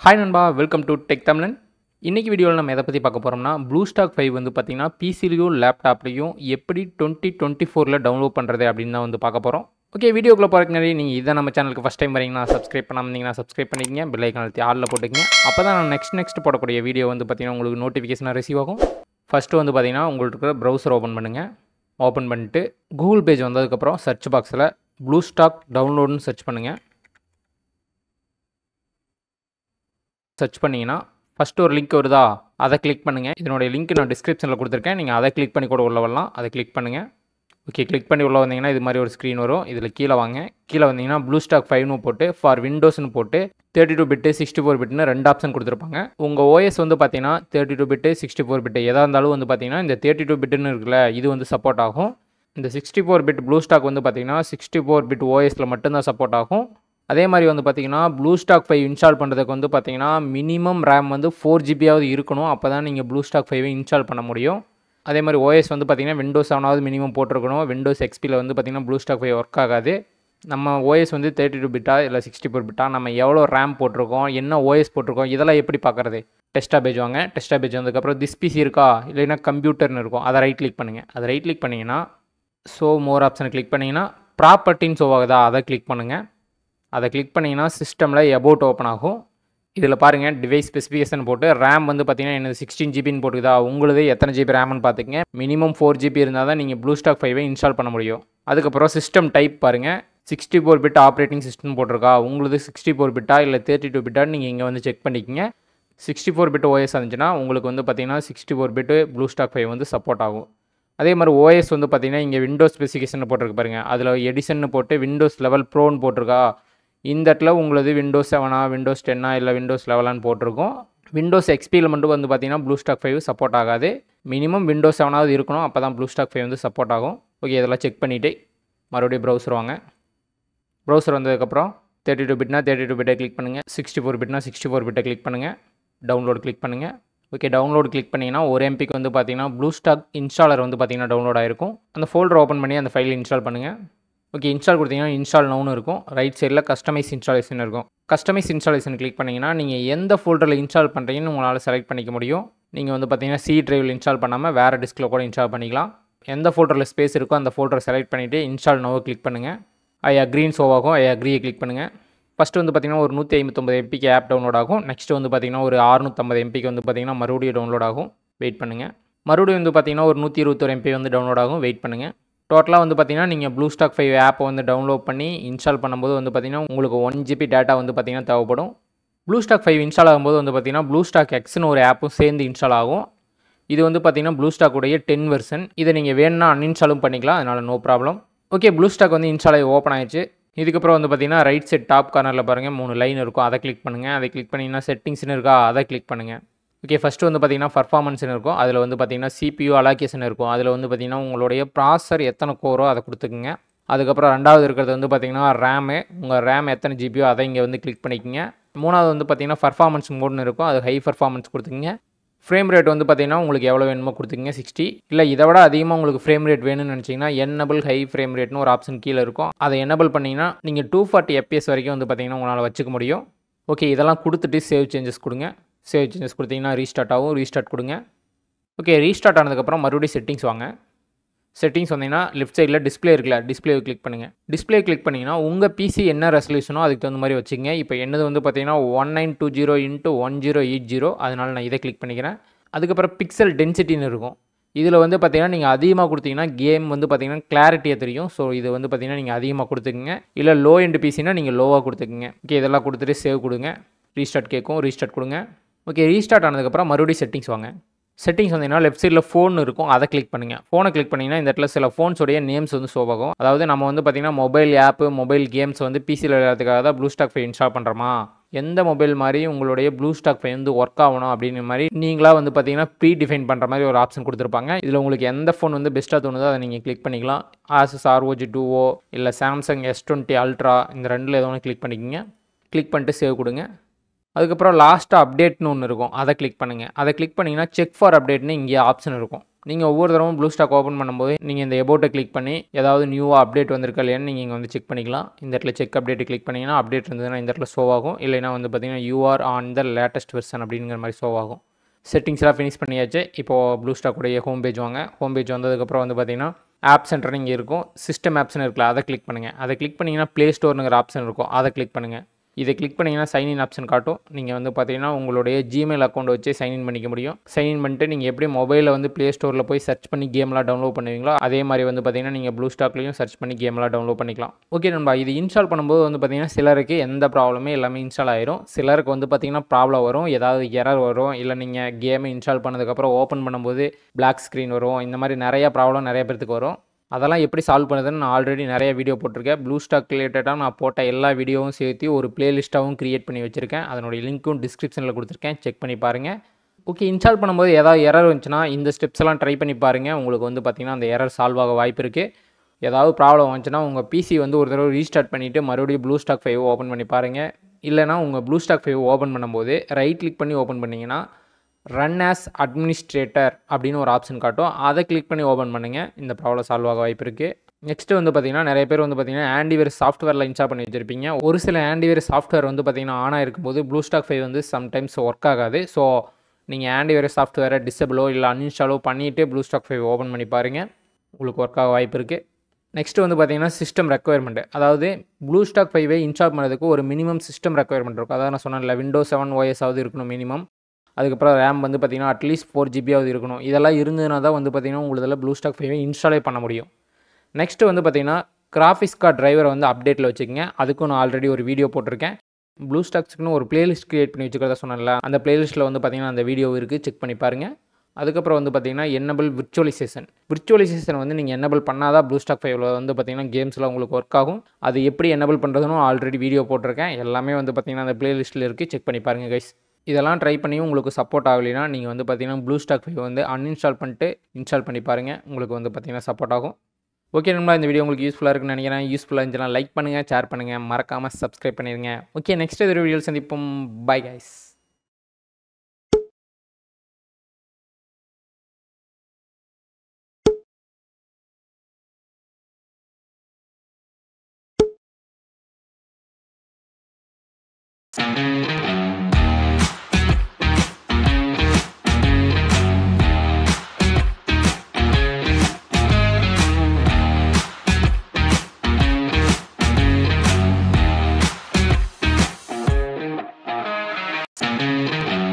Hi நண்பா welcome to tech தமிழன் இன்றைக்கி வீடியோவில் நம்ம எதை பற்றி பார்க்க போகிறோம்னா ப்ளூ ஸ்டாக் ஃபைவ் வந்து பார்த்திங்கன்னா பிசிலையும் லேப்டாப்லேயும் எப்படி டுவெண்ட்டி டுவெண்ட்டி ஃபோரில் டவுன்லோட் பண்ணுறது அப்படின்னு தான் வந்து பார்க்க போகிறோம் ஓகே வீடியோக்குள்ளே போகிறதுக்கு முன்னாடி நீங்கள் இதை நம்ம சேனலுக்கு ஃபஸ்ட் டைம் வரீங்கன்னா சப்ஸ்கிரைப் பண்ணாமீங்கன்னா சப்ஸ்கிரைப் பண்ணிக்கங்க பெல் ஐக்கான் அழுத்தி ஆளில் போட்டுக்கங்க அப்போ தான் நான் நெக்ஸ்ட் நெக்ஸ்ட் போடக்கூடிய வீடியோ வந்து பார்த்திங்கன்னா உங்களுக்கு நோட்டிஃபிகேஷனாக ரிசீவ் ஆகும் ஃபஸ்ட்டு வந்து பார்த்திங்கன்னா உங்களுக்கு இருக்கிற ப்ரௌசர் ஓப்பன் பண்ணுங்கள் ஓப்பன் பண்ணிட்டு கூகுள் பேஜ் வந்ததுக்கப்புறம் சர்ச் பாக்ஸில் ப்ளூ ஸ்டாக் டவுன்லோடுன்னு சர்ச் பண்ணுங்கள் சர்ச் பண்ணிங்கன்னா ஃபஸ்ட்டு ஒரு லிங்க் வருதா அதை கிளிக் பண்ணுங்கள் இதனுடைய லிங்க் நான் டிஸ்கிரிப்ஷனில் கொடுத்துருக்கேன் நீங்கள் அதை கிளிக் பண்ணி கூட உள்ள வரலாம் அதை கிளிக் பண்ணுங்கள் ஓகே கிளிக் பண்ணி உள்ள வந்தீங்கன்னா இது மாதிரி ஒரு ஸ்க்ரீன் வரும் இதில் கீழே வாங்க கீழே வந்தீங்கன்னா ப்ளூ ஸ்டாக் ஃபைவ்னு போட்டு ஃபார் விண்டோஸ்னு போட்டு thirty two bit sixty four பிட்னு ரெண்டு ஆப்ஷன் கொடுத்துருப்பாங்க உங்கள் ஓஎஸ் வந்து பார்த்தீங்கன்னா thirty two bit sixty four bit எதாக இருந்தாலும் வந்து பார்த்தீங்கன்னா இந்த தேர்ட்டி டூ பிட்டுன்னு இருக்குல்ல இது வந்து சப்போர்ட் ஆகும் இந்த sixty four bit BlueStacks வந்து பார்த்தீங்கன்னா சிக்ஸ்டி ஃபோர் பிட் ஓஎஸில் மட்டும்தான் சப்போர்ட் ஆகும் அதே மாதிரி வந்து பார்த்தீங்கன்னா ப்ளூ ஸ்டாக் ஃபைவ் இன்ஸ்டால் பண்ணுறதுக்கு வந்து பார்த்தீங்கன்னா மினிமம் ரேம் வந்து ஃபோர் ஜிபியாவது இருக்கணும் அப்போ தான் நீங்கள் ப்ளூ ஸ்டாக் ஃபைவை இன்ஸ்டால் பண்ண முடியும் அதே மாதிரி ஓஎஸ் வந்து பார்த்தீங்கன்னா விண்டோஸ் செவனாவது மினிமம் போட்டிருக்கணும் விண்டோஸ் எக்ஸ்பியில் வந்து பார்த்தீங்கன்னா ப்ளூ ஸ்டாக் ஃபைவ் ஒர்க் ஆகாது நம்ம ஓஎஸ் வந்து தேர்ட்டி டூ பிட்டா இல்லை சிக்ஸ்டி ஃபோர் பிட்டா நம்ம எவ்வளோ ரேம் போட்டிருக்கோம் என்ன ஓஎஸ் போட்டிருக்கோம் இதெல்லாம் எப்படி பார்க்குறது டெஸ்டா பேஜ் வாங்க டெஸ்டா பேஜ் வந்ததுக்கப்புறம் திஸ் பிசி இருக்கா இல்லைன்னா கம்ப்யூட்டர்னு இருக்கும் அதை ரைட் கிளிக் பண்ணுங்கள் அதை ரைட் கிளிக் பண்ணிங்கன்னா ஸோ மோர் ஆப்ஷனை கிளிக் பண்ணிங்கன்னா ப்ராப்பர்ட்டின்னு ஷோ ஆகுதா அதை கிளிக் பண்ணுங்கள் அதை கிளிக் பண்ணிங்கன்னா சிஸ்டமில் எபோட் ஓப்பன் ஆகும் இதில் பாருங்கள் டிவைஸ் ஸ்பெசிஃபிகேஷன் போட்டு ரேம் வந்து பார்த்தீங்கன்னா என்னது சிக்ஸ்டீன் ஜிபின்னு போட்டுக்குதா உங்களுது எத்தனை ஜிபி ரேம்னு பார்த்துக்கங்க மினிமம் ஃபோர் ஜிபி இருந்தால் தான் நீங்கள் ப்ளூ ஸ்டாக் ஃபைவை இன்ஸ்டால் பண்ண முடியும் அதுக்கப்புறம் சிஸ்டம் டைப் பாருங்கள் sixty four bit operating system போட்டிருக்கா உங்களுது சிக்ஸ்டி ஃபோர் பிட்டா இல்லை தேர்ட்டி டூ பிட்டா நீங்கள் இங்கே வந்து செக் பண்ணிக்கங்க சிக்ஸ்டி ஃபோர் பிட் ஓஎஸ் இருந்துச்சுன்னா உங்களுக்கு வந்து பார்த்தீங்கன்னா sixty four bit BlueStacks five வந்து சப்போர்ட் ஆகும் அதே மாதிரி ஓஎஸ் வந்து பார்த்தீங்கன்னா இங்கே விண்டோஸ் ஸ்பெசிஃபிகேஷன் போட்டிருக்கு பாருங்கள் அதில் எடிஷன் போட்டு விண்டோஸ் லெவல் ப்ரோன்னு போட்டிருக்கா இந்த இடத்துல உங்களது விண்டோஸ் செவனா விண்டோஸ் டென்னா இல்லை விண்டோஸ் லெவலான்னு போட்டிருக்கோம் விண்டோஸ் எக்ஸ்பியில் மட்டும் வந்து பார்த்தீங்கன்னா ப்ளூ ஸ்டாக் ஃபைவ் சப்போர்ட் ஆகாது மினிமம் விண்டோஸ் செவனாவது இருக்கணும் அப்போ தான் ப்ளூ ஸ்டாக் ஃபைவ் வந்து சப்போர்ட் ஆகும் ஓகே இதெல்லாம் செக் பண்ணிவிட்டு மறுபடியும் ப்ரௌசர் வாங்க ப்ரௌசர் வந்ததுக்கப்புறம் தேர்ட்டி டூ பிட்னா தேர்ட்டி டூ பிட்டை கிளிக் பண்ணுங்கள் சிக்ஸ்டி ஃபோர் பிட்னா சிக்ஸ்டி ஃபோர் பிட்டை கிளிக் பண்ணுங்கள் டவுன்லோட் கிளிக் பண்ணுங்கள் ஓகே டவுன்லோட் கிளிக் பண்ணிங்கன்னா ஒரு எம்பிக்கு வந்து பார்த்தீங்கன்னா ப்ளூ ஸ்டாக் இன்ஸ்டாலர் வந்து பார்த்தீங்கன்னா டவுன்லோட் ஆயிருக்கும் அந்த ஃபோல்டர் ஓப்பன் பண்ணி அந்த ஃபைல் இன்ஸ்டால் பண்ணுங்கள் ஓகே இன்ஸ்டால் கொடுத்தீங்கன்னா இன்ஸ்டால் நவுன்னு இருக்கும் ரைட் சைடில் கஸ்டமைஸ் இன்ஸ்டாலேஷன் இருக்கும் கஸ்டமைஸ் இன்ஸ்டாலேஷன் கிளிக் பண்ணிங்கன்னா நீங்கள் எந்த ஃபோல்டரில் இன்ஸ்டால் பண்ணுறீங்கன்னு உங்களால் செலக்ட் பண்ணிக்க முடியும் நீங்கள் வந்து பார்த்தீங்கன்னா சி டிரைவில் இன்ஸ்டால் பண்ணாமல் வேறு டிஸ்கில் கூட இன்ஸ்டால் பண்ணிக்கலாம் எந்த ஃபோல்டரில் ஸ்பேஸ் இருக்கோ அந்த ஃபோல்டரை செலக்ட் பண்ணிவிட்டு இன்ஸ்டால் நோவை கிளிக் பண்ணுங்கள் ஐ அக்ரீன் ஷோ ஆகும் ஐ அக்ரியை கிளிக் பண்ணுங்கள் ஃபஸ்ட்டு வந்து பார்த்திங்கன்னா ஒரு நூற்றி ஐம்பத்தொம்பது எம்பிக்கு ஆப் டவுன்லோட் ஆகும் நெக்ஸ்ட் வந்து பார்த்திங்கன்னா ஒரு அறுநூற்றம்பது எம்பிக்கு வந்து பார்த்திங்கன்னா மறுபடியும் டவுன்லோட் ஆகும் வெயிட் பண்ணுங்கள் மறுபடியும் வந்து பார்த்திங்கன்னா ஒரு நூற்றி இருபத்தொரு எம்பி வந்து டவுன்லோட் ஆகும் வெயிட் பண்ணுங்கள் டோட்டலாக வந்து பார்த்திங்கன்னா நீங்கள் ப்ளூ ஸ்டாக் ஃபைவ் ஆப்பை வந்து டவுன்லோட் பண்ணி இன்ஸ்டால் பண்ணும்போது வந்து பார்த்திங்கன்னா உங்களுக்கு ஒன் ஜிபி டேட்டா வந்து பார்த்திங்கன்னா தேவைப்படும் ப்ளூ ஸ்டாக் ஃபைவ் இன்ஸ்டால் ஆகும்போது வந்து பார்த்திங்கன்னா ப்ளூ ஸ்டாக் எக்ஸ்னு ஒரு ஆப்பும் சேர்ந்து இன்ஸ்டால் ஆகும் இது வந்து பார்த்திங்கன்னா ப்ளூ ஸ்டாக்குடைய டென் வெர்ஷன் இதை நீங்கள் வேணும்னா அன்இன்ஸ்டாலும் பண்ணிக்கலாம் அதனால் no problem okay BlueStacks வந்து இன்ஸ்டால் ஆகி ஓப்பன் ஆயிடுச்சு இதுக்கப்புறம் வந்து பார்த்திங்கன்னா ரைட் சைட் டாப் கார்னரில் பாருங்கள் மூணு லைன் இருக்கும் அதை கிளிக் பண்ணுங்கள் அதை கிளிக் பண்ணிங்கன்னா செட்டிங்ஸ்னு இருக்கா அதை கிளிக் பண்ணுங்கள் ஓகே ஃபஸ்ட்டு வந்து பார்த்திங்கன்னா பர்ஃபார்மன்ஸ்னு இருக்கும் அதில் வந்து பார்த்திங்கன்னா சிபியூ அலாகேஷன் இருக்கும் அதில் வந்து பார்த்திங்கன்னா உங்களுடைய ப்ராசர் எத்தனை கோரோ அதை கொடுத்துக்குங்க அதுக்கப்புறம் ரெண்டாவது இருக்கிறது வந்து பார்த்திங்கன்னா ரேமு உங்கள் ரேம் எத்தனை ஜிபியோ அதை இங்கே வந்து கிளிக் பண்ணிக்கோங்க மூணாவது வந்து பார்த்திங்கன்னா பர்ஃபார்மன்ஸ் மோட்னு இருக்கும் அது ஹை பர்ஃபார்மன்ஸ் கொடுத்துக்குங்க ஃப்ரேம் ரேட் வந்து பார்த்திங்கன்னா உங்களுக்கு எவ்வளோ வேணுமோ கொடுத்துங்க சிக்ஸ்டி இல்லை இதை விட அதிகமாக உங்களுக்கு ஃப்ரேம் ரேட் வேணும்னு நினச்சிங்கன்னா என்னபிள் ஹை ஃப்ரேம் ரேட்னு ஒரு ஆப்ஷன் கீழே இருக்கும் அதை என்னபிள் பண்ணிங்கன்னா நீங்கள் டூ ஃபார்ட்டி எப்பிஎஸ் வரைக்கும் வந்து பார்த்திங்கன்னா உங்களால் வச்சுக்க முடியும் ஓகே இதெல்லாம் கொடுத்துட்டு சேவ் சேஞ்சஸ் கொடுங்க சேவ் சேஞ்சஸ் கொடுத்தீங்கன்னா ரீஸ்டார்ட் ஆகும் ரீஸ்டார்ட் கொடுங்க ஓகே ரீஸ்டார்ட் ஆனதுக்கப்புறம் மறுபடியும் செட்டிங்ஸ் வாங்க செட்டிங்ஸ் வந்தீங்கன்னா லெஃப்ட் சைடில் டிஸ்பிளே இருக்குல்ல டிஸ்பிளே கிளிக் பண்ணுங்கள் டிஸ்பிளே கிளிக் பண்ணிங்கன்னா உங்கள் பிசி என்ன ரெசல்யூஷனோ அதுக்கு தகுந்த மாதிரி வச்சுங்க இப்போ என்னது வந்து பார்த்தீங்கன்னா one nine two zero into one zero eight zero அதனால் நான் இதை கிளிக் பண்ணிக்கிறேன் அதுக்கப்புறம் பிக்சல் டென்சிட்டின்னு இருக்கும் இதில் வந்து பார்த்தீங்கன்னா நீங்கள் அதிகமாக கொடுத்தீங்கன்னா கேம் வந்து பார்த்தீங்கன்னா கிளாரிட்டியாக தெரியும் ஸோ இது வந்து பார்த்தீங்கன்னா நீங்கள் அதிகமாக கொடுத்துக்குங்க இல்லை லோ எண்டு பிசினா நீங்கள் லோவாக கொடுத்துக்குங்க ஓகே இதெல்லாம் கொடுத்துட்டு சேவ் கொடுங்க ரீஸ்டார்ட் கேட்கும் ரீஸ்டார்ட் கொடுங்க ஓகே ரீஸ்டார்ட் ஆனதுக்கப்புறம் மறுபடியும் செட்டிங்ஸ் வாங்க செட்டிங்ஸ் வந்தீங்கன்னா லெஃப்ட் சைடில் ஃபோன் இருக்கும் அதை கிளிக் பண்ணுங்கள் ஃபோனை கிளிக் பண்ணிங்கன்னா இந்த இடத்துல சில ஃபோன்ஸோடைய நேம்ஸ் வந்து ஷோ ஆகும் அதாவது நம்ம வந்து பார்த்திங்கன்னா மொபைல் ஆப்பு மொபைல் கேம்ஸ் வந்து பிசியில் விளையாடுறதுக்காக தான் ப்ளூ ஸ்டாக் ஃபை இன்ஸ்டால் பண்ணுறோமா எந்த மொபைல் மாதிரி உங்களுடைய ப்ளூ ஸ்டாக் ஃபை வந்து ஒர்க் ஆகணும் அப்படின்ற மாதிரி நீங்களாக வந்து பார்த்தீங்கன்னா ப்ரீ டிஃபைன் பண்ணுற மாதிரி ஒரு ஆப்ஷன் கொடுத்துருப்பாங்க இதில் உங்களுக்கு எந்த ஃபோன் வந்து பெஸ்ட்டாக தோணுதோ அதை நீங்கள் கிளிக் பண்ணிக்கலாம் ஆசஸ் ஆர்ஓஜி டூஓ இல்லை சாம்சங் எஸ் டுவெண்ட்டி அல்ட்ரா இந்த ரெண்டில் எதோ ஒன்று கிளிக் பண்ணிக்கோங்க கிளிக் பண்ணிட்டு சேவ் கொடுங்க அதுக்கப்புறம் லாஸ்ட்டாக அப்டேட்னு ஒன்று இருக்கும் அதை கிளிக் பண்ணுங்கள் அதை கிளிக் பண்ணிங்கன்னா செக் ஃபார் அப்டேட்னு இங்கே ஆப்ஷன் இருக்கும் நீங்கள் ஒவ்வொரு தடவும் ப்ளூ ஸ்டாக் ஓப்பன் பண்ணும்போது நீங்கள் இந்த எபோட்டை கிளிக் பண்ணி ஏதாவது நியூவாக அப்டேட் வந்திருக்கா இல்லையான்னு நீங்கள் இங்கே வந்து செக் பண்ணிக்கலாம் இந்த இடத்துல செக் அப்டேட் கிளிக் பண்ணிங்கன்னா அப்டேட் இருந்ததுன்னா இந்த இடத்துல ஷோ ஆகும் இல்லைனா வந்து பார்த்தீங்கன்னா you're on the latest version அப்படிங்கிற மாதிரி ஷோ ஆகும் செட்டிங்ஸ்லாம் ஃபினிஷ் பண்ணியாச்சு இப்போது ப்ளூ ஸ்டாக்குடைய ஹோம் பேஜ் வாங்க ஹோம் பேஜ் வந்ததுக்கப்புறம் வந்து பார்த்தீங்கன்னா ஆப் சென்டர் இங்கே இருக்கும் சிஸ்டம் ஆப்ஸ்னு இருக்குல்ல அதை கிளிக் பண்ணுங்கள் அதை கிளிக் பண்ணிங்கன்னா ப்ளே ஸ்டோர்னுங்கிற ஆப்ஷன் இருக்கும் அதை கிளிக் பண்ணுங்கள் இதை கிளிக் பண்ணிங்கன்னா சைன்இன் ஆப்ஷன் காட்டும் நீங்கள் வந்து பார்த்தீங்கன்னா உங்களுடைய ஜிமெயில் அக்கௌண்ட் வச்சு சைன்இன் பண்ணிக்க முடியும் சைன்இன் பண்ணிட்டு நீங்கள் எப்படி மொபைலில் வந்து ப்ளே ஸ்டோரில் போய் சர்ச் பண்ணி கேம்லாம் டவுன்லோட் பண்ணுவீங்களோ அதே மாதிரி வந்து பார்த்தீங்கன்னா நீங்கள் ப்ளூ ஸ்டாக்லையும் சர்ச் பண்ணி கேம்லாம் டவுன்லோட் பண்ணிக்கலாம் ஓகே நண்பா இது இன்ஸ்டால் பண்ணும்போது வந்து பார்த்தீங்கன்னா சிலருக்கு எந்த ப்ராப்ளமே எல்லாமே இன்ஸ்டால் ஆயிரும் சிலருக்கு வந்து பார்த்தீங்கன்னா ப்ராப்ளம் வரும் ஏதாவது எரர் வரும் இல்லை நீங்கள் கேமை இன்ஸ்டால் பண்ணதுக்கப்புறம் ஓப்பன் பண்ணும்போது பிளாக் ஸ்க்ரீன் வரும் இந்த மாதிரி நிறைய ப்ராப்ளம் நிறைய பேர்த்துக்கு வரும் அதெல்லாம் எப்படி சால்வ் பண்ணுறதுன்னு நான் ஆல்ரெடி நிறைய வீடியோ போட்டிருக்கேன் ப்ளூ ஸ்டாக் ரிலேட்டடாக நான் போட்ட எல்லா வீடியோவும் சேர்த்து ஒரு பிளேலிஸ்ட்டாகவும் க்ரியேட் பண்ணி வச்சுருக்கேன் அதனுடைய லிங்க்கும் டிஸ்கிரிப்ஷனில் கொடுத்துருக்கேன் செக் பண்ணி பாருங்கள் ஓகே இன்ஸ்டால் பண்ணும்போது ஏதாவது எரர் வந்துச்சுன்னா இந்த ஸ்டெப்ஸ் எல்லாம் ட்ரை பண்ணி பாருங்கள் உங்களுக்கு வந்து பார்த்திங்கன்னா அந்த எரர் சால்வ் ஆக வாய்ப்பு இருக்குது ஏதாவது ப்ராப்ளம் வந்துச்சுன்னா உங்கள் பிசி வந்து ஒரு தடவை ரீஸ்டார்ட் பண்ணிவிட்டு மறுபடியும் ப்ளூ ஸ்டாக் ஃபைவ் ஓப்பன் பண்ணி பாருங்கள் இல்லைனா உங்கள் ப்ளூ ஸ்டாக் ஃபைவ் ஓப்பன் பண்ணும்போது ரைட் கிளிக் பண்ணி ஓப்பன் பண்ணிங்கன்னா ரன் ஆஸ் அட்மினிஸ்ட்ரேட்டர் அப்படின்னு ஒரு ஆப்ஷன் காட்டும் அதை கிளிக் பண்ணி ஓப்பன் பண்ணுங்கள் இந்த ப்ராப்ளம் சால்வ் ஆக வாய்ப்பு இருக்குது நெக்ஸ்ட்டு வந்து பார்த்தீங்கன்னா நிறைய பேர் வந்து பார்த்தீங்கன்னா ஆன்டிவேர் சாஃப்ட்வேரில் இன்ஸ்டால் பண்ணி வச்சிருப்பீங்க ஒரு சில ஆன்டிவேர் சாஃப்ட்வேர் வந்து பார்த்தீங்கன்னா ஆனாக இருக்கும்போது ப்ளூ ஸ்டாக் ஃபைவ் வந்து சம்டைம்ஸ் ஒர்க் ஆகாது ஸோ நீங்கள் ஆன்டிவேர் சாஃப்ட்வேரை டிசபிளோ இல்லை அன்இன்ஸ்டாலோ பண்ணிவிட்டு ப்ளூ ஸ்டாக் ஃபைவ் ஓப்பன் பண்ணி பாருங்கள் உங்களுக்கு ஒர்க் ஆக வாய்ப்பு இருக்குது நெக்ஸ்ட் வந்து பார்த்தீங்கன்னா சிஸ்டம் ரெக்குயர்மெண்ட் அதாவது ப்ளூ ஸ்டாக் ஃபைவை இன்ஸ்டால் பண்ணுறதுக்கு ஒரு மினிமம் சிஸ்டம் ரெக்குயர்மெண்ட் இருக்கும் அதாவது நான் சொன்னேன்ல விண்டோ செவன் ஓஎஸ் ஆகுது இருக்கணும் மினிமம் அதுக்கப்புறம் ரேம் வந்து பார்த்தீங்கன்னா அட்லீஸ்ட் ஃபோர் ஜிபியாவது இருக்கணும் இதெல்லாம் இருந்ததுனா தான் வந்து பார்த்தீங்கன்னா உங்களதில் ப்ளூ ஸ்டாக் ஃபைவை இன்ஸ்டாலே பண்ண முடியும் நெக்ஸ்ட்டு வந்து பார்த்தீங்கன்னா கிராஃபிக்ஸ் கார்டு டிரைவரை வந்து அப்டேட்டில் வச்சுக்கோங்க அதுக்கும் நான் ஆல்ரெடி ஒரு வீடியோ போட்டிருக்கேன் ப்ளூ ஸ்டாக்ஸ்க்குன்னு ஒரு பிளேலிஸ்ட் க்ரியேட் பண்ணி வச்சுக்கிறதா சொன்னேன்ல அந்த பிளேலிஸ்ட்டில் வந்து பார்த்தீங்கன்னா அந்த வீடியோ இருக்குது செக் பண்ணி பாருங்கள் அதுக்கப்புறம் வந்து பார்த்தீங்கன்னா என்னபிள் விர்ச்சுவலைசேஷன் விர்ச்சுவலைசேஷன் வந்து நீங்கள் என்னபிள் பண்ணால் தான் ப்ளூ ஸ்டாக் ஃபைவ்ல வந்து பார்த்தீங்கன்னா கேம்ஸில் உங்களுக்கு ஒர்க் ஆகும் அது எப்படி என்னபிள் பண்ணுறதுன்னு ஆல்ரெடி வீடியோ போட்டிருக்கேன் எல்லாமே வந்து பார்த்தீங்கன்னா அந்த பிளேலிஸ்ட்டில் இருக்குது செக் பண்ணி பாருங்கள் கைஸ் இதெல்லாம் ட்ரை பண்ணியும் உங்களுக்கு சப்போர்ட் ஆகலைன்னா நீங்கள் வந்து பார்த்தீங்கன்னா ப்ளூ ஸ்டாக் ஃபைவ் வந்து அன்இன்ஸ்டால் பண்ணிட்டு இன்ஸ்டால் பண்ணி பாருங்கள் உங்களுக்கு வந்து பார்த்தீங்கன்னா சப்போர்ட் ஆகும் ஓகே நண்பா இந்த வீடியோ உங்களுக்கு யூஸ்ஃபுல்லாக இருக்குன்னு நினைக்கிறேன் யூஸ்ஃபுல்லாக இருந்துச்சுன்னா லைக் பண்ணுங்கள் ஷேர் பண்ணுங்கள் மறக்காமல் சப்ஸ்கிரைப் பண்ணிடுங்க ஓகே நெக்ஸ்ட் எதிர் வீடியோ சந்திப்போம் பை கைஸ் Thank you.